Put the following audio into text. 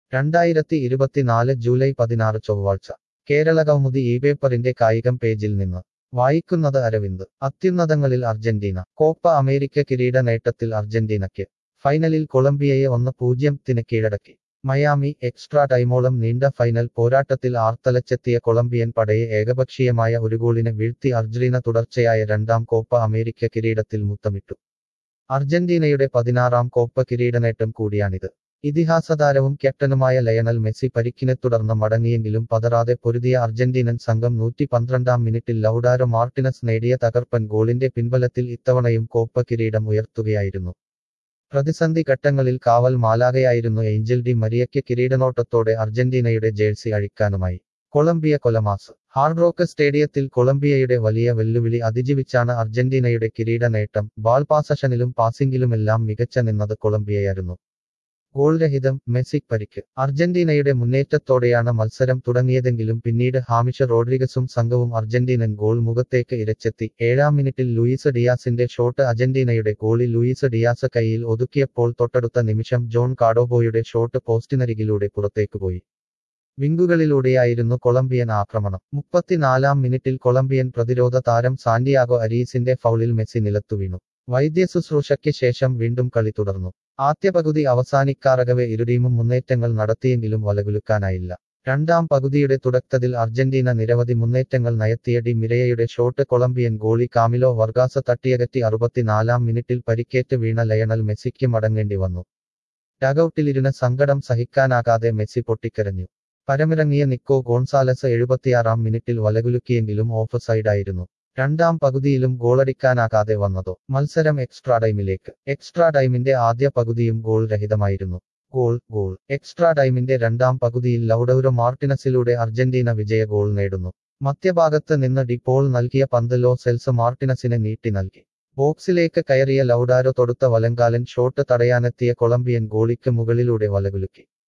രണ്ടായിരത്തി ഇരുപത്തിനാല് ജൂലൈ പതിനാറ് ചൊവ്വാഴ്ച കേരളകൗമുദി ഈ പേപ്പറിന്റെ കായികം പേജിൽ നിന്ന് വായിക്കുന്നത് അരവിന്ദ് അത്യുന്നതങ്ങളിൽ അർജന്റീന കോപ്പ അമേരിക്ക കിരീട നേട്ടത്തിൽ അർജന്റീനയ്ക്ക് ഫൈനലിൽ കൊളംബിയയെ ഒന്ന് പൂജ്യത്തിന് കീഴടക്കി മയാമി എക്സ്ട്രാ ടൈമോളം നീണ്ട ഫൈനൽ പോരാട്ടത്തിൽ ആർത്തലച്ചെത്തിയ കൊളംബിയൻ പടയെ ഏകപക്ഷീയമായ ഒരു ഗോളിന് വീഴ്ത്തി അർജന്റീന തുടർച്ചയായ രണ്ടാം കോപ്പ അമേരിക്ക കിരീടത്തിൽ മുത്തമിട്ടു അർജന്റീനയുടെ പതിനാറാം കോപ്പ കിരീടനേട്ടം കൂടിയാണിത് ഇതിഹാസതാരവും ക്യാപ്റ്റനുമായ ലയണൽ മെസ്സി പരിക്കിനെ തുടർന്ന് മടങ്ങിയെങ്കിലും പതറാതെ പൊരുതിയ അർജന്റീനൻ സംഘം നൂറ്റി പന്ത്രണ്ടാം മിനിറ്റിൽ ലൗഡാരോ മാർട്ടിനസ് നേടിയ തകർപ്പൻ ഗോളിന്റെ പിൻബലത്തിൽ ഇത്തവണയും കോപ്പ കിരീടം ഉയർത്തുകയായിരുന്നു പ്രതിസന്ധി ഘട്ടങ്ങളിൽ കാവൽ മാലാകയായിരുന്നു ഏഞ്ചൽ ഡി മരിയയ്ക്ക് കിരീടനോട്ടത്തോടെ അർജന്റീനയുടെ ജേഴ്സി അഴിക്കാനുമായി കൊളംബിയ കൊലമാസ് ഹാർഡ് റോക്ക് സ്റ്റേഡിയത്തിൽ കൊളംബിയയുടെ വലിയ വെല്ലുവിളി അതിജീവിച്ചാണ് അർജന്റീനയുടെ കിരീട നേട്ടം ബാൾ പാസഷനിലും പാസിംഗിലുമെല്ലാം മികച്ച നിന്നത് കൊളംബിയയായിരുന്നു ഗോൾ രഹിതം മെസ്സിക് പരിക്ക് അർജന്റീനയുടെ മുന്നേറ്റത്തോടെയാണ് മത്സരം തുടങ്ങിയതെങ്കിലും പിന്നീട് ഹാമിഷ റോഡ്രിഗസും സംഘവും അർജന്റീനൻ ഗോൾ മുഖത്തേക്ക് ഇരച്ചെത്തി ഏഴാം മിനിറ്റിൽ ലൂയിസ് ഡിയാസിന്റെ ഷോട്ട് അർജന്റീനയുടെ ഗോളി ലൂയിസ് ഡിയാസ് കൈയിൽ ഒതുക്കിയപ്പോൾ തൊട്ടടുത്ത നിമിഷം ജോൺ കാഡോബോയുടെ ഷോട്ട് പോസ്റ്റിനരികിലൂടെ പുറത്തേക്ക് പോയി വിങ്കുകളിലൂടെയായിരുന്നു കൊളംബിയൻ ആക്രമണം മുപ്പത്തിനാലാം മിനിറ്റിൽ കൊളംബിയൻ പ്രതിരോധ താരം സാന്റിയാഗോ അരീസിന്റെ ഫൗളിൽ മെസ്സി നിലത്തു വീണു വൈദ്യശുശ്രൂഷയ്ക്ക് ശേഷം വീണ്ടും കളി തുടർന്നു ആദ്യ പകുതി അവസാനിക്കാറകവെ ഇരുടീമും മുന്നേറ്റങ്ങൾ നടത്തിയെങ്കിലും വലകുലുക്കാനായില്ല രണ്ടാം പകുതിയുടെ തുടക്കത്തിൽ അർജന്റീന നിരവധി മുന്നേറ്റങ്ങൾ നയത്തിയ ഡി മിരയയുടെ shot Colombian goalie Camilo Vargas തട്ടിയകറ്റി അറുപത്തിനാലാം മിനിറ്റിൽ പരിക്കേറ്റ് വീണ ലയണൽ മെസ്സിക്ക് മടങ്ങേണ്ടി വന്നു ഡഗൌട്ടിലിരുന്ന് സങ്കടം സഹിക്കാനാകാതെ മെസ്സി പൊട്ടിക്കരഞ്ഞു പരമിറങ്ങിയ നിക്കോ ഗോൺസാലസ് എഴുപത്തിയാറാം മിനിറ്റിൽ വലകുലുക്കിയെങ്കിലും ഓഫ് സൈഡായിരുന്നു രണ്ടാം പകുതിയിലും ഗോളടിക്കാനാകാതെ വന്നതോ മത്സരം എക്സ്ട്രാ ടൈമിലേക്ക് എക്സ്ട്രാ ടൈമിന്റെ ആദ്യ പകുതിയും ഗോൾ രഹിതമായിരുന്നു ഗോൾ ഗോൾ എക്സ്ട്രാ ടൈമിന്റെ രണ്ടാം പകുതിയിൽ ലൗഡൌരോ മാർട്ടിനസിലൂടെ അർജന്റീന വിജയ ഗോൾ നേടുന്നു മധ്യഭാഗത്ത് നിന്ന് ഡിപ്പോൾ നൽകിയ പന്ത് ലോ സെൽസ് മാർട്ടിനസിനെ നീട്ടി നൽകി ബോക്സിലേക്ക് കയറിയ ലൗഡാരോ തൊടുത്ത വലങ്കാലൻ ഷോട്ട് തടയാനെത്തിയ കൊളംബിയൻ ഗോളിക്ക് മുകളിലൂടെ വലകുലുക്കി